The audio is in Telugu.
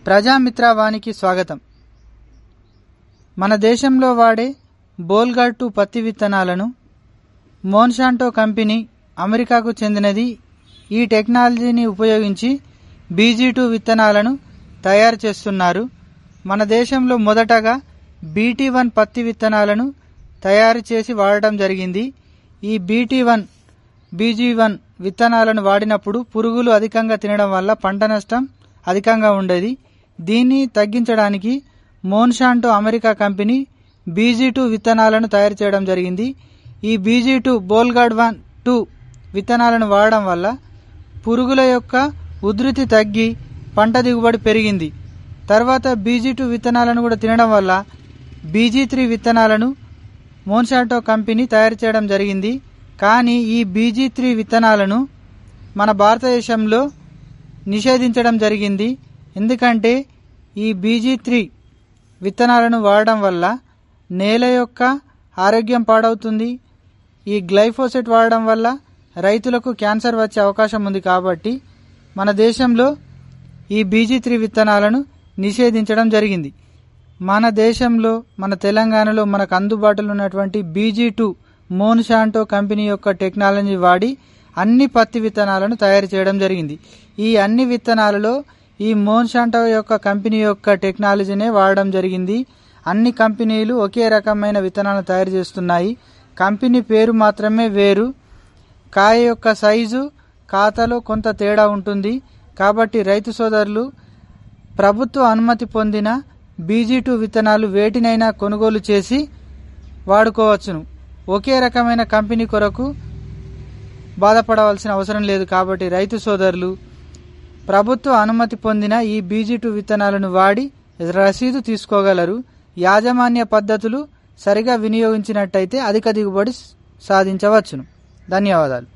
ప్రజామిత్ర వానికి స్వాగతం మన దేశంలో వాడే బోల్గార్టు పత్తి విత్తనాలను మోన్షాంటో కంపెనీ అమెరికాకు చెందినది ఈ టెక్నాలజీని ఉపయోగించి బీజీ టూ విత్తనాలను తయారు చేస్తున్నారు మన దేశంలో మొదటగా బీటీ వన్ పత్తి విత్తనాలను తయారు చేసి వాడటం జరిగింది ఈ బీటీ వన్ బీజీ వన్ విత్తనాలను వాడినప్పుడు పురుగులు అధికంగా తినడం వల్ల పంట నష్టం అధికంగా ఉండేది దీన్ని తగ్గించడానికి Monsanto America company BG two విత్తనాలను తయారు చేయడం జరిగింది ఈ BG two Bollgard one two విత్తనాలను వాడడం వల్ల పురుగుల యొక్క ఉధృతి తగ్గి పంట దిగుబడి పెరిగింది తర్వాత బీజీ టూ విత్తనాలను కూడా తినడం వల్ల బీజీ త్రీ విత్తనాలను మోన్సాటో కంపెనీ తయారు చేయడం జరిగింది కానీ ఈ బీజీ త్రీ విత్తనాలను మన భారతదేశంలో నిషేధించడం జరిగింది ఎందుకంటే ఈ బీజీ త్రీ విత్తనాలను వాడడం వల్ల నేల యొక్క ఆరోగ్యం పాడవుతుంది ఈ గ్లైఫోసెట్ వాడడం వల్ల రైతులకు క్యాన్సర్ వచ్చే అవకాశం ఉంది కాబట్టి మన దేశంలో ఈ బీజీ త్రీ విత్తనాలను నిషేధించడం జరిగింది మన దేశంలో మన తెలంగాణలో మనకు అందుబాటులో ఉన్నటువంటి బీజీ టూ మోన్షాంటో కంపెనీ యొక్క టెక్నాలజీ వాడి అన్ని పత్తి విత్తనాలను తయారు చేయడం జరిగింది ఈ అన్ని విత్తనాలలో ఈ మోన్షాంటో యొక్క కంపెనీ యొక్క టెక్నాలజీనే వాడడం జరిగింది అన్ని కంపెనీలు ఒకే రకమైన విత్తనాలను తయారు చేస్తున్నాయి కంపెనీ పేరు మాత్రమే వేరు కాయ యొక్క సైజు ఖాతాలో కొంత తేడా ఉంటుంది కాబట్టి రైతు సోదరులు ప్రభుత్వ అనుమతి పొందిన బీజీ టూ విత్తనాలు వేటినైనా కొనుగోలు చేసి వాడుకోవచ్చును ఒకే రకమైన కంపెనీ కొరకు బాధపడవలసిన అవసరం లేదు కాబట్టి రైతు సోదరులు ప్రభుత్వ అనుమతి పొందిన ఈ బీజీ టూ విత్తనాలను వాడి రసీదు తీసుకోగలరు యాజమాన్య పద్ధతులు సరిగా వినియోగించినట్టయితే అధిక దిగుబడి సాధించవచ్చును ధన్యవాదాలు